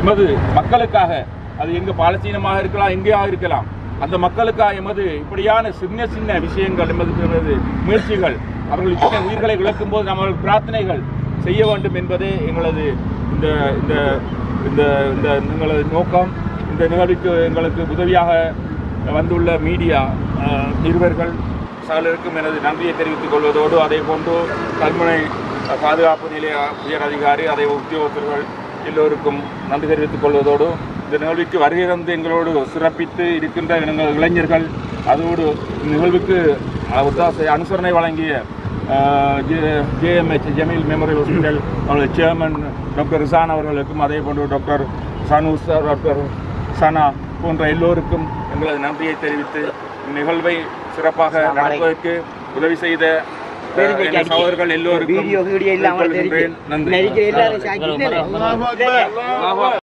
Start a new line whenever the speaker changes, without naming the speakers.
எமது மக்களுக்காக அது எங்க பாலஸ்தீனமாக இருக்கலாம் எங்கேயாக இருக்கலாம் அந்த மக்களுக்காக எமது இப்படியான சின்ன சின்ன விஷயங்கள் எமது எமது முயற்சிகள் அவர்கள் சின்ன உயிர்களை இழக்கும் போது நம்ம பிரார்த்தனைகள் செய்ய வேண்டும் என்பதே எங்களது இந்த இந்த இந்த இந்த எங்களது நோக்கம் இந்த நிகழ்வுக்கு எங்களுக்கு உதவியாக வந்துள்ள மீடியா அஹ், நிருபர்கள் சகலருக்கும் எனது நன்றியை தெரிவித்துக் கொள்வதோடு அதே போன்று கல்முனை பாதுகாப்பு நிலைய உயர் அதிகாரி அதே உத்தியோகத்தர்கள் எல்லோருக்கும் நன்றி தெரிவித்துக் கொள்வதோடு இந்த நிகழ்வுக்கு வருகை தந்து எங்களோடு சிறப்பித்து இருக்கின்ற எங்கள் இளைஞர்கள் அதோடு இந்த நிகழ்வுக்கு அஹ், ஒத்தாசை அனுசரணை வழங்கிய ஜேஎம்ஹெச் ஜமீல் மெமோரியல் ஹாஸ்பிட்டல் அவருடைய சேர்மன் டாக்டர் ரிசான் அவர்களுக்கும் அதே போன்று டாக்டர் சனூஸ் டாக்டர் சனா போன்ற எல்லோருக்கும் எங்களது நன்றியை தெரிவித்து இந்நிகழ்வை சிறப்பாக நடப்பதற்கு உதவி செய்த அஹ், எங்கள் சகோதரர்கள் எல்லோருக்கும்
வீடியோ வீடியோ இல்லாமல்
நன்றி
தெரியும்
நன்றி
எல்லாரும் சாக்கிட்டு